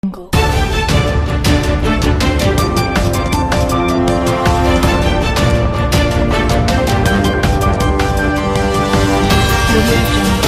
jungle. Audio jungle.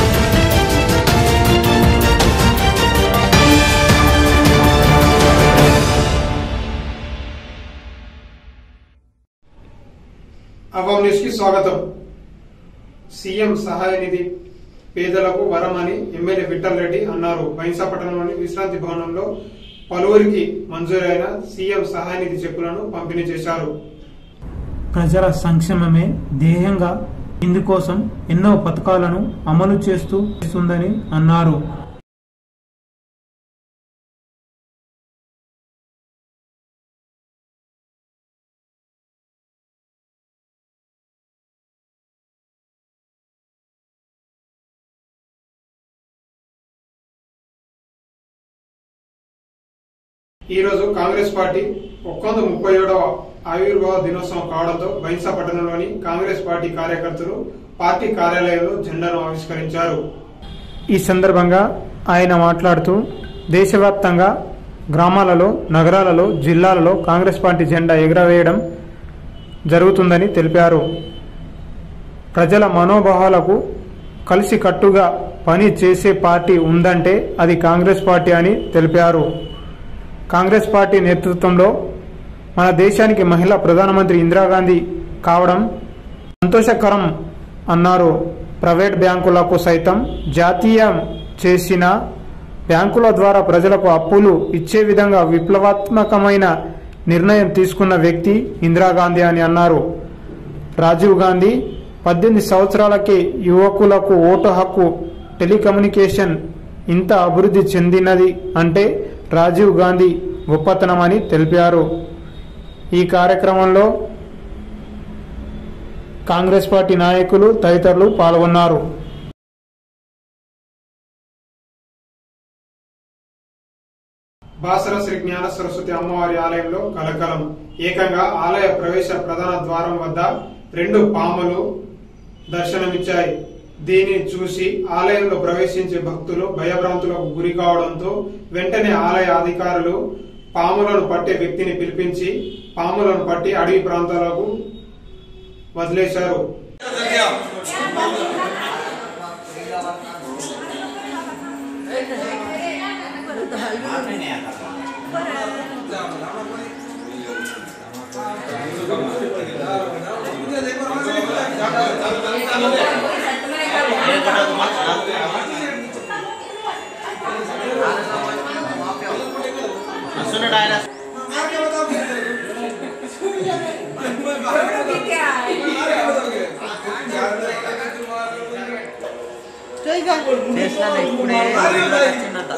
అవాం news కి స్వాగతం సీఎం సహాయ నిధి పేదలకు వరం అని ఎమ్మెల్యే విఠల్ రెడ్డి అన్నారు బైంసాపట్నంలోని విశ్రాంతి భవనంలో పలువురికి మంజూరైన సీఎం సహాయ నిధి చెక్కులను పంపిణీ చేశారు ప్రజల సంక్షేమమే ధ్యేయంగా ఇందుకోసం ఎన్నో పథకాలను అమలు చేస్తూ చేస్తుందని అన్నారు ఈ రోజు కాంగ్రెస్ పార్టీ ఒక్కొంద ముప్పై ఏడవ ఆవిర్భావ దినోత్సవం కావడంతో బైంసాపట్నంలోని కాంగ్రెస్ పార్టీ కార్యకర్తలు పార్టీ కార్యాలయంలో జెండాను ఆవిష్కరించారు ఈ సందర్భంగా ఆయన మాట్లాడుతూ దేశవ్యాప్తంగా గ్రామాలలో నగరాలలో జిల్లాలలో కాంగ్రెస్ పార్టీ జెండా ఎగురవేయడం జరుగుతుందని తెలిపారు ప్రజల మనోభావాలకు కలిసి కట్టుగా పని చేసే పార్టీ ఉందంటే అది కాంగ్రెస్ పార్టీ అని తెలిపారు కాంగ్రెస్ పార్టీ నేతృత్వంలో మన దేశానికి మహిళా ప్రధానమంత్రి ఇందిరాగాంధీ కావడం సంతోషకరం అన్నారు ప్రైవేట్ బ్యాంకులకు సైతం జాతీయం చేసిన బ్యాంకుల ద్వారా ప్రజలకు అప్పులు ఇచ్చే విధంగా విప్లవాత్మకమైన నిర్ణయం తీసుకున్న వ్యక్తి ఇందిరాగాంధీ అని అన్నారు రాజీవ్ గాంధీ పద్దెనిమిది సంవత్సరాలకే యువకులకు ఓటు హక్కు టెలికమ్యూనికేషన్ ఇంత అభివృద్ధి చెందినది అంటే రాజీవ్ గాంధీ గొప్పతనమని తెలిపారు ఈ కార్యక్రమంలో కాంగ్రెస్ పార్టీ నాయకులు తదితరులు పాల్గొన్నారు బాసర శ్రీ జ్ఞాన సరస్వతి అమ్మవారి ఆలయంలో కలకలం ఏకంగా ఆలయ ప్రవేశ ప్రధాన ద్వారం వద్ద రెండు పాములు దర్శనమిచ్చాయి దీనిని చూసి ఆలయంలో ప్రవేశించే భక్తులు భయభ్రాంతులకు గురి కావడంతో వెంటనే ఆలయ అధికారులు పాములను పట్టే వ్యక్తిని పిలిపించి పాములను పట్టి అడవి ప్రాంతాలకు వదిలేశారు చేసినా ఇప్పుడే వచ్చిందంట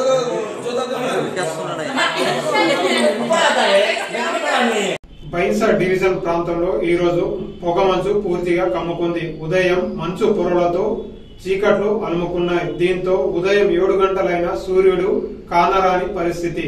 బైన్సా డివిజన్ ప్రాంతంలో ఈ రోజు పొగమంచు పూర్తిగా కమ్ముకుంది ఉదయం మంచు పొరలతో చీకట్లు అలుముకున్నాయి దీంతో ఉదయం ఏడు గంటలైన సూర్యుడు కానరాని పరిస్థితి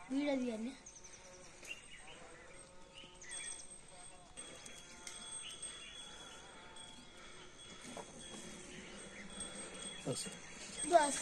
వీడియో తీయండి బస్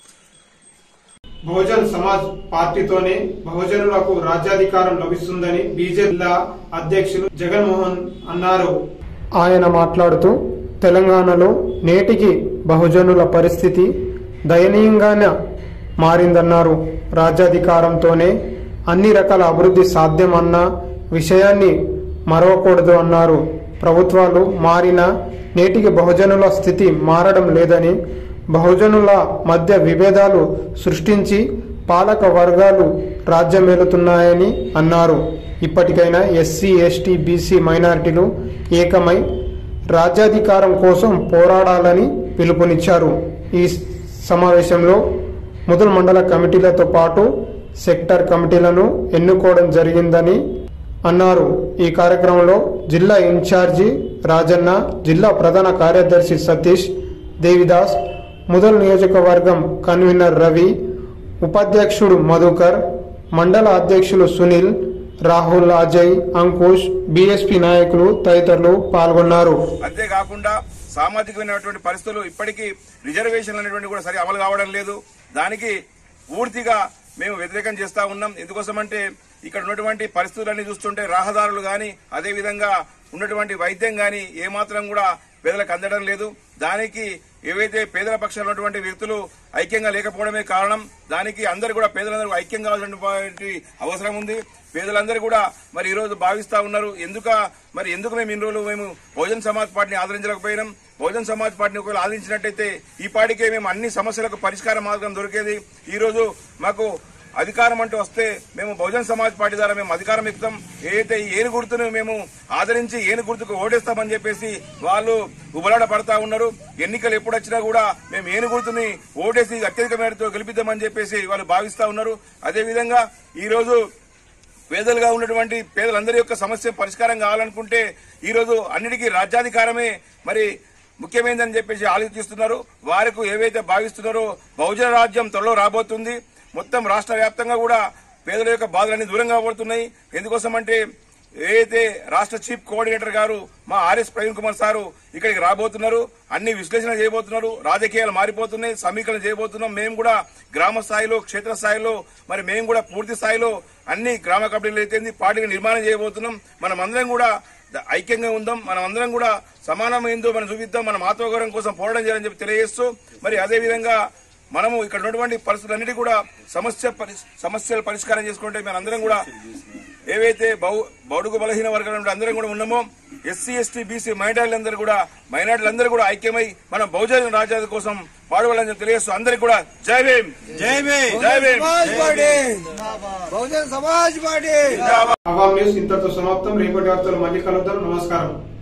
బహుజన్ సమాజ్ పార్టీతోనే బహుజనులకు రాజ్యాధికారం లభిస్తుందని బీజేపీ జిల్లా అధ్యక్షులు జగన్మోహన్ అన్నారు ఆయన మాట్లాడుతూ తెలంగాణలో నేటికి బహుజనుల పరిస్థితి దయనీయంగానే మారిందన్నారు రాజ్యాధికారంతోనే అన్ని రకాల అభివృద్ధి సాధ్యమన్న విషయాన్ని మరవకూడదు అన్నారు ప్రభుత్వాలు మారినా నేటికి బహుజనుల స్థితి మారడం లేదని బహుజనుల మధ్య విభేదాలు సృష్టించి పాలక వర్గాలు రాజ్యమేలుతున్నాయని అన్నారు ఇప్పటికైనా ఎస్సీ ఎస్టీ బీసీ మైనారిటీలు ఏకమై రాజ్యాధికారం కోసం పోరాడాలని పిలుపునిచ్చారు ఈ సమావేశంలో ముదుల్ మండల కమిటీలతో పాటు సెక్టర్ కమిటీలను ఎన్నుకోవడం జరిగిందని అన్నారు ఈ కార్యక్రమంలో జిల్లా ఇన్ఛార్జి రాజన్న జిల్లా ప్రధాన కార్యదర్శి సతీష్ దేవిదాస్ ముదల్ నియోజకవర్గం కన్వీనర్ రవి ఉపాధ్యక్షుడు మధుకర్ మండల అధ్యక్షులు సునీల్ రాహుల్ అజయ్ అంకుష్ బీఎస్పీ నాయకులు తదితరులు పాల్గొన్నారు అంతేకాకుండా సామాజికమైనటువంటి పరిస్థితులు ఇప్పటికీ రిజర్వేషన్లు అనేటువంటి కూడా సరి అమలు కావడం లేదు దానికి పూర్తిగా మేము వ్యతిరేకం చేస్తా ఉన్నాం ఎందుకోసమంటే ఇక్కడ ఉన్నటువంటి పరిస్థితులన్నీ చూస్తుంటే రహదారులు గాని అదే విధంగా ఉన్నటువంటి వైద్యం గాని ఏమాత్రం కూడా పేదలకు అందడం లేదు దానికి ఏవైతే పేదల పక్షాలు ఉన్నటువంటి వ్యక్తులు ఐక్యంగా లేకపోవడమే కారణం దానికి అందరూ కూడా పేదలందరూ ఐక్యం కావాల్సినటువంటి అవసరం ఉంది పేదలందరూ కూడా మరి ఈ రోజు భావిస్తా ఉన్నారు ఎందుక మరి ఎందుకు మేము ఇన్ని రోజులు మేము బహుజన్ సమాజ్ పార్టీని ఆదరించలేకపోయినాం బహుజన్ సమాజ్ పార్టీని ఒకవేళ ఆదరించినట్టయితే ఈ పాటికే మేము అన్ని సమస్యలకు పరిష్కార మార్గం దొరికేది ఈ రోజు మాకు అధికారం అంటూ వస్తే మేము బహుజన్ సమాజ్ పార్టీ ద్వారా మేము అధికారం ఇస్తాం ఏదైతే ఈ ఏను గుర్తును మేము ఆదరించి ఏను గుర్తుకు ఓటేస్తామని చెప్పేసి వాళ్ళు ఉబలాడ పడతా ఉన్నారు ఎన్నికలు ఎప్పుడు వచ్చినా కూడా మేము ఏను గుర్తుని ఓటేసి అత్యధిక మేరతో గెలిపిద్దామని చెప్పేసి వాళ్ళు భావిస్తా ఉన్నారు అదేవిధంగా ఈ రోజు పేదలుగా ఉన్నటువంటి పేదలందరి యొక్క సమస్య పరిష్కారం కావాలనుకుంటే ఈ రోజు అన్నిటికీ రాజ్యాధికారమే మరి ముఖ్యమైనదని చెప్పేసి ఆలోచిస్తున్నారు వారికి ఏవైతే భావిస్తున్నారో బహుజన రాజ్యం త్వరలో రాబోతుంది మొత్తం రాష్ట్ర వ్యాప్తంగా కూడా పేదల యొక్క బాధలన్నీ దూరంగా పడుతున్నాయి ఎందుకోసం అంటే ఏదైతే రాష్ట్ర చీఫ్ కోఆర్డినేటర్ గారు మా ఆర్ఎస్ ప్రవీణ్ కుమార్ సారు ఇక్కడికి రాబోతున్నారు అన్ని విశ్లేషణ చేయబోతున్నారు రాజకీయాలు మారిపోతున్నాయి సమీకరణ చేయబోతున్నాం మేము కూడా గ్రామ స్థాయిలో క్షేత్ర స్థాయిలో మరి మేము కూడా పూర్తి స్థాయిలో అన్ని గ్రామ కమిటీలు అయితే పార్టీని నిర్మాణం చేయబోతున్నాం మనం అందరం కూడా ద- ఐక్యంగా ఉందాం మనం అందరం కూడా సమానమైందో మనం చూపిద్దాం మన ఆత్మగౌరవం కోసం పోరాటం చేయాలని చెప్పి తెలియజేస్తూ మరి అదే విధంగా మనము ఇక్కడ ఉన్నటువంటి పరిస్థితులన్నిటి కూడా సమస్య పరి- సమస్యలు పరిష్కారం చేసుకుంటే మన అందరం కూడా ఏవైతే బహు బడుగు బలహీన వర్గాల నుండి అందరం కూడా ఉన్నామో ఎస్సీ ఎస్టీ బీసీ మైనార్టీలందరూ కూడా మైనార్టీలందరూ కూడా ఐక్యమై మనం బహుజన రాజ్యాధి కోసం పాడుకోవాలని చెప్పి తెలియజేస్తూ అందరికి కూడా జై భీమ్ జై భీమ్ జై భీమ్ అవాం న్యూస్ ఇంతతో సమాప్తం రేపటి వార్తలు మళ్ళీ కలుద్దాం నమస్కారం